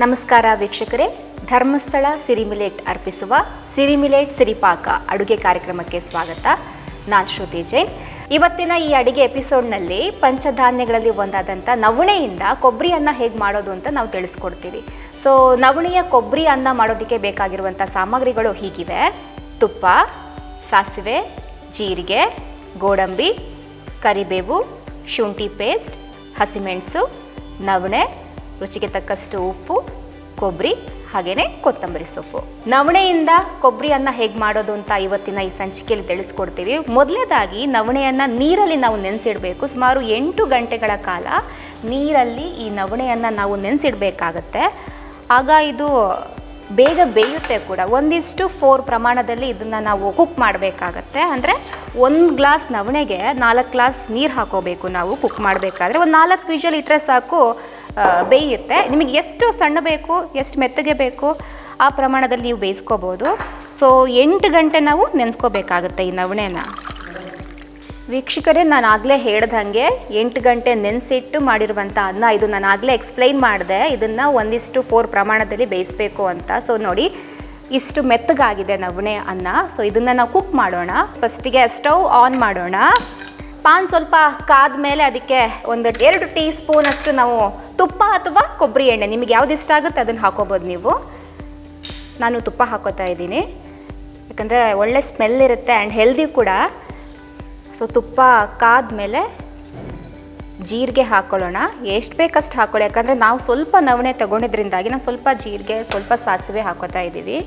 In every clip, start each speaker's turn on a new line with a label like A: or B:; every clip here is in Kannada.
A: ನಮಸ್ಕಾರ ವೀಕ್ಷಕರೇ ಧರ್ಮಸ್ಥಳ ಸಿರಿಮಿಲೇಟ್ ಅರ್ಪಿಸುವ ಸಿರಿಮಿಲೇಟ್ ಸಿರಿಪಾಕ ಅಡುಗೆ ಕಾರ್ಯಕ್ರಮಕ್ಕೆ ಸ್ವಾಗತ ನಾನು ಶ್ರುತಿ ಜೈನ್ ಇವತ್ತಿನ ಈ ಅಡಿಗೆ ಎಪಿಸೋಡ್ನಲ್ಲಿ ಪಂಚಧಾನ್ಯಗಳಲ್ಲಿ ಒಂದಾದಂಥ ನವಣೆಯಿಂದ ಕೊಬ್ಬರಿ ಅನ್ನ ಹೇಗೆ ಮಾಡೋದು ಅಂತ ನಾವು ತಿಳಿಸ್ಕೊಡ್ತೀವಿ ಸೊ ನವಣೆಯ ಕೊಬ್ಬರಿ ಅನ್ನ ಮಾಡೋದಕ್ಕೆ ಬೇಕಾಗಿರುವಂಥ ಸಾಮಗ್ರಿಗಳು ಹೀಗಿವೆ ತುಪ್ಪ ಸಾಸಿವೆ ಜೀರಿಗೆ ಗೋಡಂಬಿ ಕರಿಬೇವು ಶುಂಠಿ ಪೇಸ್ಟ್ ಹಸಿಮೆಣಸು ನವಣೆ ರುಚಿಗೆ ತಕ್ಕಷ್ಟು ಉಪ್ಪು ಕೊಬ್ಬರಿ ಹಾಗೆಯೇ ಕೊತ್ತಂಬರಿ ಸೊಪ್ಪು ನವಣೆಯಿಂದ ಕೊಬ್ಬರಿ ಅನ್ನ ಹೇಗೆ ಮಾಡೋದು ಅಂತ ಇವತ್ತಿನ ಈ ಸಂಚಿಕೆಯಲ್ಲಿ ತಿಳಿಸ್ಕೊಡ್ತೀವಿ ಮೊದಲನೇದಾಗಿ ನವಣೆಯನ್ನು ನೀರಲ್ಲಿ ನಾವು ನೆನೆಸಿಡಬೇಕು ಸುಮಾರು ಎಂಟು ಗಂಟೆಗಳ ಕಾಲ ನೀರಲ್ಲಿ ಈ ನವಣೆಯನ್ನು ನಾವು ನೆನೆಸಿಡಬೇಕಾಗತ್ತೆ ಆಗ ಇದು ಬೇಗ ಬೇಯುತ್ತೆ ಕೂಡ ಒಂದಿಷ್ಟು ಫೋರ್ ಪ್ರಮಾಣದಲ್ಲಿ ಇದನ್ನು ನಾವು ಕುಕ್ ಮಾಡಬೇಕಾಗತ್ತೆ ಅಂದರೆ ಒಂದು ಗ್ಲಾಸ್ ನವಣೆಗೆ ನಾಲ್ಕು ಗ್ಲಾಸ್ ನೀರು ಹಾಕೋಬೇಕು ನಾವು ಕುಕ್ ಮಾಡಬೇಕಾದ್ರೆ ಒಂದು ನಾಲ್ಕು ವಿಷಲ್ ಇಟ್ಟರೆ ಸಾಕು ಆ, ಬೇಯುತ್ತೆ ನಿಮಗೆ ಎಷ್ಟು ಸಣ್ಣ ಬೇಕು ಎಷ್ಟು ಮೆತ್ತಗೆ ಬೇಕು ಆ ಪ್ರಮಾಣದಲ್ಲಿ ನೀವು ಬೇಯಿಸ್ಕೋಬೋದು ಸೊ ಎಂಟು ಗಂಟೆ ನಾವು ನೆನೆಸ್ಕೋಬೇಕಾಗುತ್ತೆ ಈ ನವಣೆನ ವೀಕ್ಷಕರೇ ನಾನು ಆಗಲೇ ಹೇಳ್ದಂಗೆ ಎಂಟು ಗಂಟೆ ನೆನೆಸಿಟ್ಟು ಮಾಡಿರುವಂಥ ಅನ್ನ ಇದು ನಾನು ಆಗಲೇ ಎಕ್ಸ್ಪ್ಲೈನ್ ಮಾಡಿದೆ ಇದನ್ನು ಒಂದಿಷ್ಟು ಫೋರ್ ಪ್ರಮಾಣದಲ್ಲಿ ಬೇಯಿಸಬೇಕು ಅಂತ ಸೊ ನೋಡಿ ಇಷ್ಟು ಮೆತ್ತಗಾಗಿದೆ ನವಣೆ ಅನ್ನ ಸೊ ಇದನ್ನು ನಾವು ಕುಕ್ ಮಾಡೋಣ ಫಸ್ಟಿಗೆ ಸ್ಟವ್ ಆನ್ ಮಾಡೋಣ ಪಾನ್ ಸ್ವಲ್ಪ ಕಾದ ಮೇಲೆ ಅದಕ್ಕೆ ಒಂದು ಎರಡು ಟೀ ಸ್ಪೂನ್ ಅಷ್ಟು ನಾವು ತುಪ್ಪ ಅಥವಾ ಕೊಬ್ಬರಿ ಎಣ್ಣೆ ನಿಮಗೆ ಯಾವ್ದು ಇಷ್ಟ ಆಗುತ್ತೆ ಅದನ್ನು ಹಾಕೋಬೋದು ನೀವು ನಾನು ತುಪ್ಪ ಹಾಕೋತಾ ಇದ್ದೀನಿ ಯಾಕಂದರೆ ಒಳ್ಳೆ ಸ್ಮೆಲ್ ಇರುತ್ತೆ ಆ್ಯಂಡ್ ಹೆಲ್ದಿ ಕೂಡ ಸೊ ತುಪ್ಪ ಕಾದ್ಮೇಲೆ ಜೀರಿಗೆ ಹಾಕ್ಕೊಳ್ಳೋಣ ಎಷ್ಟು ಬೇಕಷ್ಟು ಹಾಕ್ಕೊಳ್ಳಿ ಯಾಕಂದರೆ ನಾವು ಸ್ವಲ್ಪ ನವಣೆ ತಗೊಂಡಿದ್ರಿಂದಾಗಿ ನಾವು ಸ್ವಲ್ಪ ಜೀರಿಗೆ ಸ್ವಲ್ಪ ಸಾಸಿವೆ ಹಾಕೋತಾ ಇದ್ದೀವಿ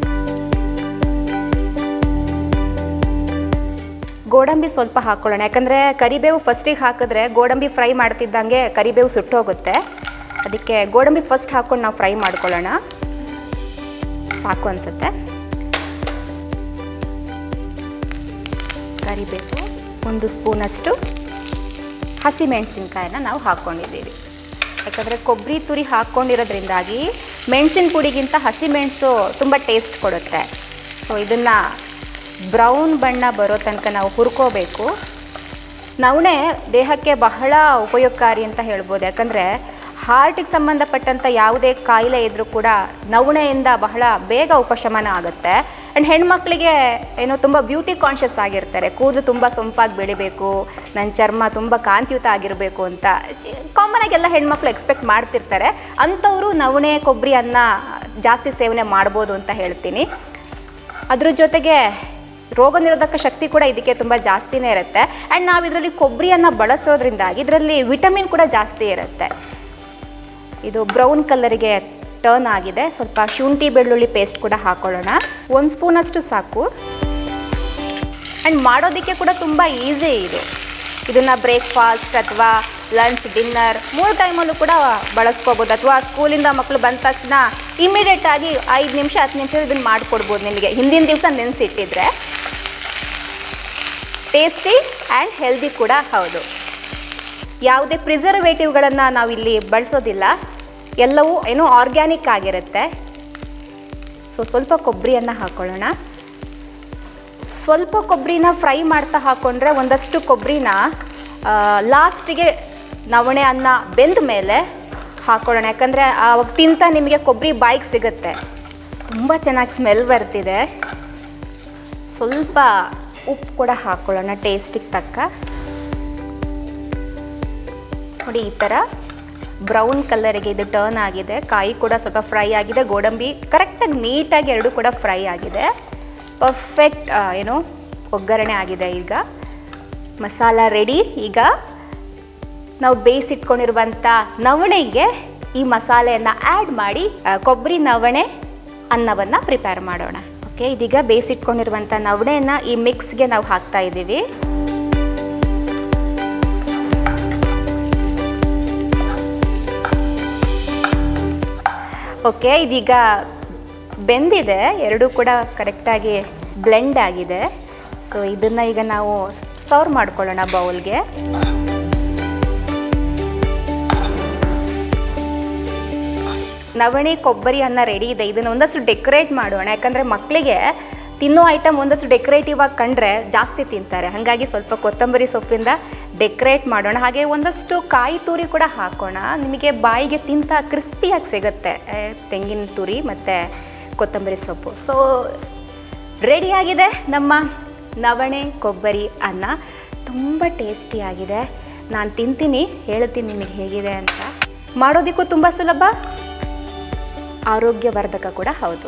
A: ಗೋಡಂಬಿ ಸ್ವಲ್ಪ ಹಾಕ್ಕೊಳ್ಳೋಣ ಯಾಕಂದರೆ ಕರಿಬೇವು ಫಸ್ಟಿಗೆ ಹಾಕಿದ್ರೆ ಗೋಡಂಬಿ ಫ್ರೈ ಮಾಡ್ತಿದ್ದಂಗೆ ಕರಿಬೇವು ಸುಟ್ಟೋಗುತ್ತೆ ಅದಕ್ಕೆ ಗೋಡಂಬಿ ಫಸ್ಟ್ ಹಾಕ್ಕೊಂಡು ನಾವು ಫ್ರೈ ಮಾಡ್ಕೊಳ್ಳೋಣ ಸಾಕು ಅನಿಸುತ್ತೆ ಕರಿಬೇವು ಒಂದು ಸ್ಪೂನಷ್ಟು ಹಸಿಮೆಣಸಿನ್ಕಾಯನ್ನ ನಾವು ಹಾಕ್ಕೊಂಡಿದ್ದೀವಿ ಯಾಕಂದರೆ ಕೊಬ್ಬರಿ ತುರಿ ಹಾಕ್ಕೊಂಡಿರೋದ್ರಿಂದಾಗಿ ಮೆಣಸಿನ ಪುಡಿಗಿಂತ ಹಸಿಮೆಣಸು ತುಂಬ ಟೇಸ್ಟ್ ಕೊಡುತ್ತೆ ಸೊ ಇದನ್ನು ಬ್ರೌನ್ ಬಣ್ಣ ಬರೋ ತನಕ ನಾವು ಹುರ್ಕೋಬೇಕು ನವಣೆ ದೇಹಕ್ಕೆ ಬಹಳ ಉಪಯೋಗಕಾರಿ ಅಂತ ಹೇಳ್ಬೋದು ಯಾಕಂದರೆ ಹಾರ್ಟಿಗೆ ಸಂಬಂಧಪಟ್ಟಂಥ ಯಾವುದೇ ಕಾಯಿಲೆ ಇದ್ದರೂ ಕೂಡ ನವಣೆಯಿಂದ ಬಹಳ ಬೇಗ ಉಪಶಮನ ಆಗುತ್ತೆ ಆ್ಯಂಡ್ ಹೆಣ್ಮಕ್ಳಿಗೆ ಏನೋ ತುಂಬ ಬ್ಯೂಟಿ ಕಾನ್ಷಿಯಸ್ ಆಗಿರ್ತಾರೆ ಕೂದಲು ತುಂಬ ಸೊಂಪಾಗಿ ಬೆಳಿಬೇಕು ನನ್ನ ಚರ್ಮ ತುಂಬ ಕಾಂತಿಯುತ ಆಗಿರಬೇಕು ಅಂತ ಕಾಮನ್ ಆಗಿ ಎಲ್ಲ ಹೆಣ್ಮಕ್ಳು ಎಕ್ಸ್ಪೆಕ್ಟ್ ಮಾಡ್ತಿರ್ತಾರೆ ಅಂಥವರು ನವಣೆ ಕೊಬ್ಬರಿ ಅನ್ನ ಜಾಸ್ತಿ ಸೇವನೆ ಮಾಡ್ಬೋದು ಅಂತ ಹೇಳ್ತೀನಿ ಅದ್ರ ಜೊತೆಗೆ ರೋಗ ನಿರೋಧಕ ಶಕ್ತಿ ಕೂಡ ಇದಕ್ಕೆ ತುಂಬ ಜಾಸ್ತಿನೇ ಇರುತ್ತೆ ಆ್ಯಂಡ್ ನಾವು ಇದರಲ್ಲಿ ಕೊಬ್ಬರಿಯನ್ನು ಬಳಸೋದ್ರಿಂದಾಗಿ ಇದರಲ್ಲಿ ವಿಟಮಿನ್ ಕೂಡ ಜಾಸ್ತಿ ಇರುತ್ತೆ ಇದು ಬ್ರೌನ್ ಕಲರಿಗೆ ಟರ್ನ್ ಆಗಿದೆ ಸ್ವಲ್ಪ ಶುಂಠಿ ಬೆಳ್ಳುಳ್ಳಿ ಪೇಸ್ಟ್ ಕೂಡ ಹಾಕೊಳ್ಳೋಣ ಒಂದು ಸ್ಪೂನಷ್ಟು ಸಾಕು ಆ್ಯಂಡ್ ಮಾಡೋದಕ್ಕೆ ಕೂಡ ತುಂಬ ಈಸಿ ಇದು ಇದನ್ನು ಬ್ರೇಕ್ಫಾಸ್ಟ್ ಅಥವಾ ಲಂಚ್ ಡಿನ್ನರ್ ಮೂರು ಟೈಮಲ್ಲೂ ಕೂಡ ಬಳಸ್ಕೋಬೋದು ಅಥವಾ ಸ್ಕೂಲಿಂದ ಮಕ್ಕಳು ಬಂದ ತಕ್ಷಣ ಇಮಿಡಿಯೇಟ್ ಆಗಿ ಐದು ನಿಮಿಷ ಹತ್ತು ನಿಮಿಷ ಇದನ್ನು ಮಾಡಿಕೊಡ್ಬೋದು ನಿಮಗೆ ಹಿಂದಿನ ದಿವಸ ನೆನೆಸಿಟ್ಟಿದ್ರೆ ಟೇಸ್ಟಿ ಆ್ಯಂಡ್ ಹೆಲ್ದಿ ಕೂಡ ಹೌದು ಯಾವುದೇ ಪ್ರಿಸರ್ವೇಟಿವ್ಗಳನ್ನು ನಾವಿಲ್ಲಿ ಬಳಸೋದಿಲ್ಲ ಎಲ್ಲವೂ ಏನೋ ಆರ್ಗ್ಯಾನಿಕ್ ಆಗಿರುತ್ತೆ ಸೊ ಸ್ವಲ್ಪ ಕೊಬ್ಬರಿಯನ್ನು ಹಾಕ್ಕೊಳ್ಳೋಣ ಸ್ವಲ್ಪ ಕೊಬ್ಬರಿನ ಫ್ರೈ ಮಾಡ್ತಾ ಹಾಕ್ಕೊಂಡ್ರೆ ಒಂದಷ್ಟು ಕೊಬ್ಬರಿನ ಲಾಸ್ಟಿಗೆ ನವಣೆ ಅನ್ನ ಬೆಂದ ಮೇಲೆ ಹಾಕ್ಕೊಳ್ಳೋಣ ಯಾಕಂದರೆ ಆವಾಗ ತಿಂತ ನಿಮಗೆ ಕೊಬ್ಬರಿ ಬಾಯಿಗೆ ಸಿಗುತ್ತೆ ತುಂಬ ಚೆನ್ನಾಗಿ ಸ್ಮೆಲ್ ಬರ್ತಿದೆ ಸ್ವಲ್ಪ ಉಪ್ಪು ಕೂಡ ಹಾಕ್ಕೊಳ್ಳೋಣ ಟೇಸ್ಟಿಗೆ ತಕ್ಕ ನೋಡಿ ಈ ಥರ ಬ್ರೌನ್ ಕಲರಿಗೆ ಇದು ಟರ್ನ್ ಆಗಿದೆ ಕಾಯಿ ಕೂಡ ಸ್ವಲ್ಪ ಫ್ರೈ ಆಗಿದೆ ಗೋಡಂಬಿ ಕರೆಕ್ಟಾಗಿ ನೀಟಾಗಿ ಎರಡು ಕೂಡ ಫ್ರೈ ಆಗಿದೆ ಪರ್ಫೆಕ್ಟ್ ಏನು ಒಗ್ಗರಣೆ ಆಗಿದೆ ಈಗ ಮಸಾಲ ರೆಡಿ ಈಗ ನಾವು ಬೇಯಿಸಿಟ್ಕೊಂಡಿರುವಂಥ ನವಣೆಗೆ ಈ ಮಸಾಲೆಯನ್ನು ಆ್ಯಡ್ ಮಾಡಿ ಆ, ಕೊಬ್ಬರಿ ನವಣೆ ಅನ್ನವನ್ನು ಪ್ರಿಪೇರ್ ಮಾಡೋಣ ಓಕೆ ಇದೀಗ ಬೇಯಿಸಿಟ್ಕೊಂಡಿರುವಂಥ ನವಣೆಯನ್ನು ಈ ಮಿಕ್ಸ್ಗೆ ನಾವು ಹಾಕ್ತಾ ಇದ್ದೀವಿ ಓಕೆ ಇದೀಗ ಬೆಂದಿದೆ ಎರಡೂ ಕೂಡ ಕರೆಕ್ಟಾಗಿ ಬ್ಲೆಂಡ್ ಆಗಿದೆ ಸೊ ಇದನ್ನು ಈಗ ನಾವು ಸರ್ವ್ ಮಾಡ್ಕೊಳ್ಳೋಣ ಬೌಲ್ಗೆ ನವಣೆ ಕೊಬ್ಬರಿ ಅನ್ನ ರೆಡಿ ಇದೆ ಇದನ್ನು ಒಂದಷ್ಟು ಡೆಕೋರೇಟ್ ಮಾಡೋಣ ಯಾಕಂದರೆ ಮಕ್ಕಳಿಗೆ ತಿನ್ನೋ ಐಟಮ್ ಒಂದಷ್ಟು ಡೆಕೋರೇಟಿವ್ ಆಗಿ ಕಂಡ್ರೆ ಜಾಸ್ತಿ ತಿಂತಾರೆ ಹಾಗಾಗಿ ಸ್ವಲ್ಪ ಕೊತ್ತಂಬರಿ ಸೊಪ್ಪಿಂದ ಡೆಕೋರೇಟ್ ಮಾಡೋಣ ಹಾಗೆ ಒಂದಷ್ಟು ಕಾಯಿ ತುರಿ ಕೂಡ ಹಾಕೋಣ ನಿಮಗೆ ಬಾಯಿಗೆ ತಿಂತ ಕ್ರಿಸ್ಪಿಯಾಗಿ ಸಿಗುತ್ತೆ ಆ, ತೆಂಗಿನ ತುರಿ ಮತ್ತು ಕೊತ್ತಂಬರಿ ಸೊಪ್ಪು ಸೊ ರೆಡಿಯಾಗಿದೆ ನಮ್ಮ ನವಣೆ ಕೊಬ್ಬರಿ ಅನ್ನ ತುಂಬ ಟೇಸ್ಟಿಯಾಗಿದೆ ನಾನು ತಿಂತೀನಿ ಹೇಳ್ತೀನಿ ನಿಮಗೆ ಹೇಗಿದೆ ಅಂತ ಮಾಡೋದಕ್ಕೂ ತುಂಬ ಸುಲಭ ಆರೋಗ್ಯವರ್ಧಕ ಕೂಡ ಹೌದು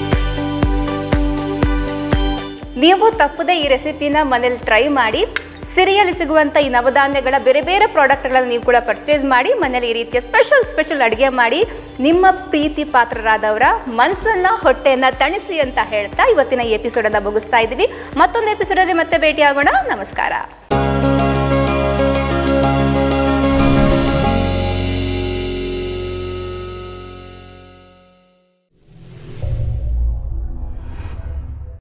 A: ನೀವು ತಪ್ಪದೆ ಈ ರೆಸಿಪಿನ ಮನೇಲಿ ಟ್ರೈ ಮಾಡಿ ಸಿರಿಯಲ್ಲಿ ಸಿಗುವಂಥ ಈ ನವಧಾನ್ಯಗಳ ಬೇರೆ ಬೇರೆ ಪ್ರಾಡಕ್ಟ್ಗಳನ್ನು ನೀವು ಕೂಡ ಪರ್ಚೇಸ್ ಮಾಡಿ ಮನೇಲಿ ಈ ರೀತಿಯ ಸ್ಪೆಷಲ್ ಸ್ಪೆಷಲ್ ಅಡುಗೆ ಮಾಡಿ ನಿಮ್ಮ ಪ್ರೀತಿ ಪಾತ್ರರಾದವರ ಮನಸ್ಸನ್ನ ಹೊಟ್ಟೆಯನ್ನ ತಣಿಸಿ ಅಂತ ಹೇಳ್ತಾ ಇವತ್ತಿನ ಈ ಎಪಿಸೋಡನ್ನು ಮುಗಿಸ್ತಾ ಇದ್ದೀವಿ ಮತ್ತೊಂದು ಎಪಿಸೋಡಲ್ಲಿ ಮತ್ತೆ ಭೇಟಿಯಾಗೋಣ ನಮಸ್ಕಾರ